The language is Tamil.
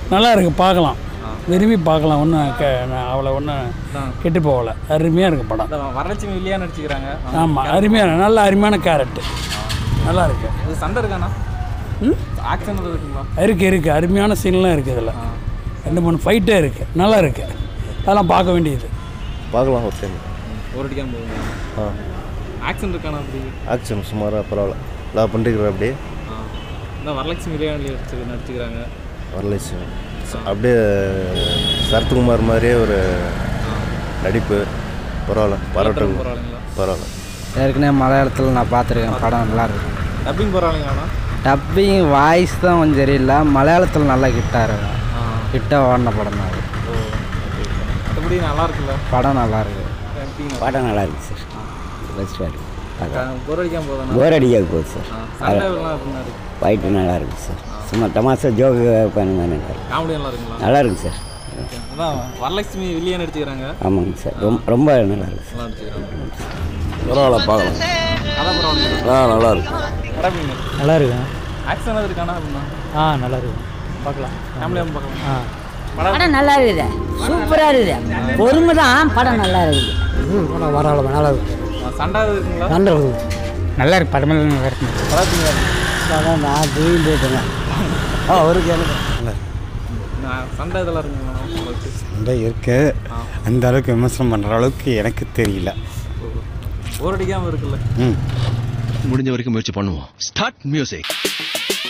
நல்லா இருக்கு பார்க்கலாம் விரும்பி பார்க்கலாம் ஒன்றும் க அவ்வளோ ஒன்றும் அதான். கெட்டு போகல அருமையாக இருக்கு படம் அதான் வரலட்சுமி வில்லியா நடிச்சுக்கிறாங்க ஆமாம் அருமையான நல்ல அருமையான கேரட்டு நல்லா இருக்கு இது சண்டை இருக்காண்ணா ம் ஆக்ஷன் எதுவும் இருக்குங்களா இருக்கு இருக்கு அருமையான சீன்லாம் இருக்குது இதில் ரெண்டு மூணு ஃபைட்டே இருக்கு நல்லா இருக்கு அதெல்லாம் பார்க்க வேண்டியது பார்க்கலாம் ஒரு டைம் ஒரு அடிக்காம போகுங்க ஆ ஆக்ஷன் இருக்காண்ணா அப்படி ஆக்ஷன் சுமாராக பரவாயில்ல நான் பண்ணிருக்கிறேன் அப்படியே ஆ இந்த வரலட்சுமி வில்லியா நடிச்சு நடிச்சுக்கிறாங்க வரலட்சுமி அப்படியே சரத்குமார் மாதிரியே ஒரு நடிப்பு பரவாயில்ல பாராட்டு பரவாயில்லைங்களா பரவாயில்ல ஏற்கனவே மலையாளத்தில் நான் பார்த்துருக்கேன் படம் நல்லா இருக்கும் டப்பிங் பரவாயில்லைங்களாண்ணா டப்பிங் வாய்ஸ் தான் கொஞ்சம் சரியில்லை மலையாளத்தில் நல்லா ஹிட்டாக இருக்கும் ஆ ஹிட்டாக ஓடின படம் தான் அது ஓ மற்றபடி நல்லா இருக்குல்ல படம் நல்லா இருக்கு எப்படிங்க படம் நல்லா இருக்கு சார் பெஸ்ட்டாக இருக்கு போர் அடிக்காம போதாண்ணா போர் அடிக்காது போகுது சார் சண்டை எல்லாம் எப்படிண்ணா இருக்கு ஃபைட்டு நல்லா இருக்கு சார் சும்மா தமாசா ஜோக்கு பண்ணுங்க நல்லா இருக்கு காமெடி நல்லா இருக்குங்களா நல்லா இருக்கு சார் அதான் வரலட்சுமி வில்லியா நடிச்சுக்கிறாங்க ஆமாங்க சார் ரொம்ப ரொம்ப நல்லா இருக்கு சார் நல்லா நடிச்சுக்கிறாங்க பரவாயில்ல பார்க்கலாம் அதான் பரவாயில்ல ஆ நல்லா இருக்கு டப்பிங் நல்லா இருக்கும் ஆக்ஷன் எது இருக்காண்ணா அப்படின்னா ஆ நல்லா இருக்கும் பார்க்கலாம் ஃபேமிலியாக பார்க்கலாம் ஆ படம் நல்லா இருக்குது சூப்பராக இருக்குது பொறுமை தான் படம் நல்லா இருக்குது ம் படம் பரவாயில்ல நல்லா இருக்கு ஆ, சண்டை எது இருக்குங்களா நல்லா இருக்கு நல்லா இருக்கு படமெல்லாம் நல்லா இருக்கு பார்த்தீங்களா அதான் நான் தூங்கி போயிட்டேங்க ஆ ஒரு கேளுங்க நான் சண்டை இதெல்லாம் இருக்குங்களா உங்களுக்கு சண்டை இருக்கு அந்த அளவுக்கு விமர்சனம் பண்ணுற அளவுக்கு எனக்கு தெரியல போர் அடிக்காமல் இருக்குல்ல ம் முடிஞ்ச வரைக்கும் முயற்சி பண்ணுவோம் ஸ்டார்ட் மியூசிக்